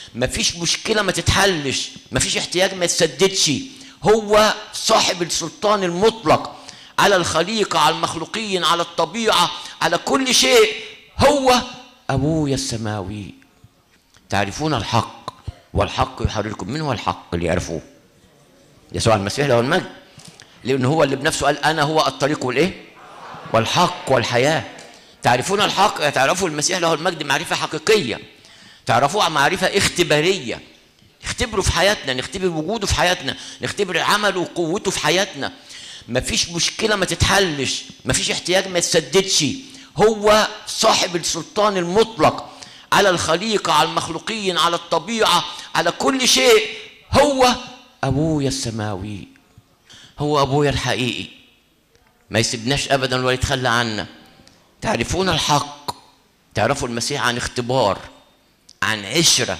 مفيش مشكله ما تتحلش مفيش احتياج ما يتسددش هو صاحب السلطان المطلق على الخليقه على المخلوقين على الطبيعه على كل شيء هو ابويا السماوي تعرفون الحق والحق يحرركم من هو الحق اللي يعرفوه يسوع المسيح له المجد لأن هو اللي بنفسه قال أنا هو الطريق والإيه؟ والحق والحياة تعرفون الحق تعرفوا المسيح له المجد معرفة حقيقية تعرفوه معرفة اختبارية نختبره في حياتنا نختبر وجوده في حياتنا نختبر عمله وقوته في حياتنا مفيش مشكلة ما تتحلش مفيش احتياج ما يتسددش هو صاحب السلطان المطلق على الخليقة على المخلوقين على الطبيعة على كل شيء هو أبويا السماوي هو أبويا الحقيقي ما يسيبناش أبدا ولا يتخلى عنا تعرفون الحق تعرفوا المسيح عن اختبار عن عشرة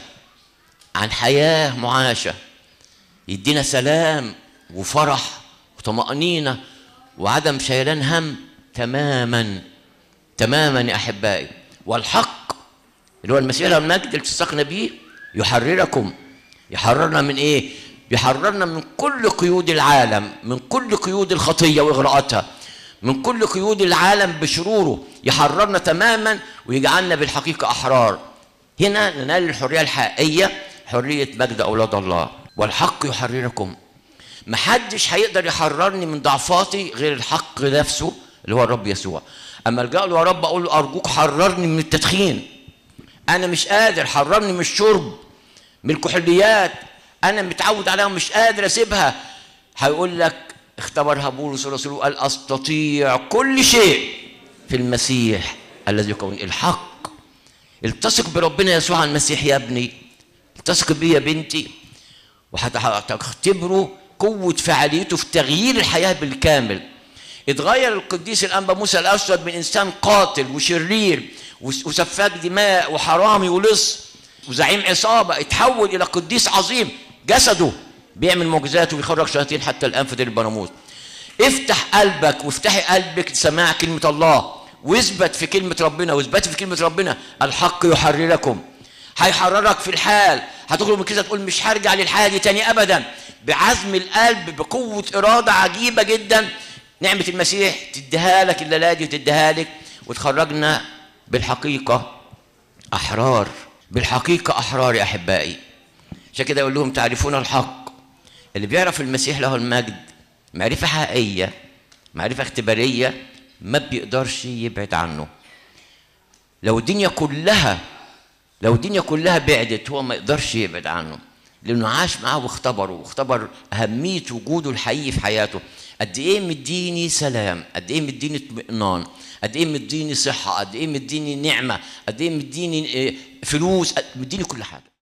عن حياة معاشة يدينا سلام وفرح وطمأنينة وعدم شيلان هم تماما تماما يا أحبائي والحق اللي هو المسيح له المجد اللي تستقنا بيه يحرركم يحررنا من ايه؟ يحررنا من كل قيود العالم من كل قيود الخطية وإغراءاتها من كل قيود العالم بشروره يحررنا تماما ويجعلنا بالحقيقة أحرار هنا ننال الحرية الحقيقية حرية مجد أولاد الله والحق يحرركم محدش هيقدر يحررني من ضعفاتي غير الحق نفسه اللي هو الرب يسوع اما الجا له يا رب اقول له ارجوك حررني من التدخين انا مش قادر حررني من الشرب من الكحوليات انا متعود عليها ومش قادر اسيبها هيقول لك اختبرها بولس الرسول وقال استطيع كل شيء في المسيح الذي يكون الحق التصق بربنا يسوع المسيح يا ابني التصق بيه يا بنتي وهتختبروا قوة فعاليته في تغيير الحياة بالكامل اتغير القديس الأنبا موسى الأسود من إنسان قاتل وشرير وسفاك دماء وحرامي ولص وزعيم عصابة اتحول إلى قديس عظيم جسده بيعمل معجزات وبيخرج شياطين حتى الآن في دير البراموس افتح قلبك وافتحي قلبك لسماع كلمة الله واثبت في كلمة ربنا واثبت في كلمة ربنا الحق يحرركم هيحررك في الحال هتخرج من كده تقول مش هرجع للحياة دي تاني أبدا بعزم القلب بقوة إرادة عجيبة جدا نعمة المسيح تديها لك الليلة دي وتديها لك وتخرجنا بالحقيقة أحرار بالحقيقة أحرار يا أحبائي عشان كده أقول لهم تعرفون الحق اللي بيعرف المسيح له المجد معرفة حقيقية معرفة اختبارية ما بيقدرش يبعد عنه لو الدنيا كلها لو الدنيا كلها بعدت هو ما يقدرش يبعد عنه لانه عاش معاه واختبره واختبر اهميه وجوده الحقيقي في حياته قد ايه مديني سلام قد ايه مديني اطمئنان قد ايه مديني صحه قد ايه مديني نعمه قد ايه مديني فلوس مديني كل حاجه